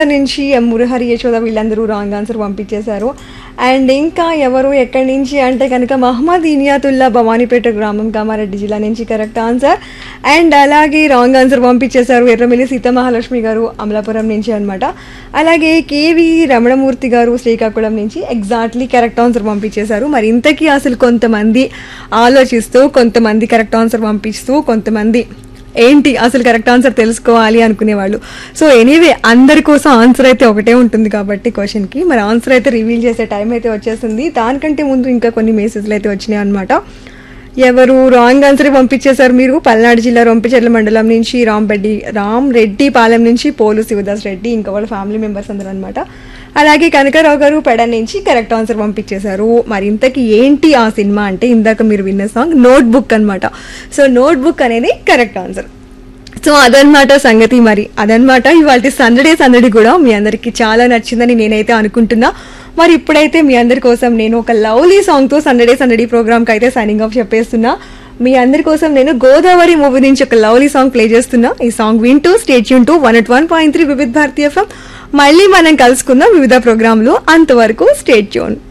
నుంచి ఎం మురహరి యశోద వీళ్ళందరూ wrong answer పంపించేశారు అండ్ ఇంకా ఎవరు ఎక్కడి నుంచి అంటే కనుక మహమ్మద్ ఇనియాతుల్లా భవానీపేట గ్రామం కామారెడ్డి జిల్లా నుంచి కరెక్ట్ ఆన్సర్ అండ్ అలాగే రాంగ్ ఆన్సర్ పంపించేశారు ఎర్రమిల్లి సీతమహాలక్ష్మి గారు అమలాపురం నుంచి అనమాట అలాగే కేవి రమణమూర్తి గారు శ్రీకాకుళం నుంచి ఎగ్జాక్ట్లీ కరెక్ట్ ఆన్సర్ పంపించేశారు మరి ఇంతకీ అసలు కొంతమంది ఆలోచిస్తూ కొంతమంది కరెక్ట్ ఆన్సర్ పంపిస్తూ కొంతమంది ఏంటి అసలు కరెక్ట్ ఆన్సర్ తెలుసుకోవాలి అనుకునేవాళ్ళు సో ఎనీవే అందరి కోసం ఆన్సర్ అయితే ఒకటే ఉంటుంది కాబట్టి క్వశ్చన్కి మరి ఆన్సర్ అయితే రివీల్ చేసే టైం అయితే వచ్చేసింది దానికంటే ముందు ఇంకా కొన్ని మెసేజ్లు అయితే వచ్చినాయి అనమాట ఎవరు రాంగ్ ఆన్సర్ పంపించేశారు మీరు పల్నాడు జిల్లా రొంపిచెర్ల మండలం నుంచి రామ్ రెడ్డి రామ్ రెడ్డి పాలెం నుంచి పోలు శివదాస్ రెడ్డి ఇంకా వాళ్ళ ఫ్యామిలీ మెంబర్స్ అందరూ అనమాట అలాగే కనకరావు గారు పెడ నుంచి కరెక్ట్ ఆన్సర్ పంపించేశారు మరి ఇంతకీ ఏంటి ఆ సినిమా అంటే ఇందాక మీరు విన్న సాంగ్ నోట్ బుక్ అనమాట సో నోట్ బుక్ అనేది కరెక్ట్ ఆన్సర్ సో అదనమాట సంగతి మరి అదనమాట ఇవాళ సందడే సందడి కూడా మీ అందరికి చాలా నచ్చిందని నేనైతే అనుకుంటున్నా మరి ఇప్పుడైతే మీ అందరి కోసం నేను ఒక లవ్లీ సాంగ్తో సందడే సందడి ప్రోగ్రామ్కి అయితే సైనింగ్ ఆఫ్ చెప్పేస్తున్నా మీ అందరి కోసం నేను గోదావరి మూవీ నుంచి ఒక లవ్లీ సాంగ్ ప్లే చేస్తున్నా ఈ సాంగ్ వింటూ స్టేట్ యూన్ to one eight one point three వివిధ భారతీయ ఎఫ్ఎం మళ్ళీ మనం కలుసుకుందాం వివిధ ప్రోగ్రాంలు అంతవరకు స్టేట్ యూన్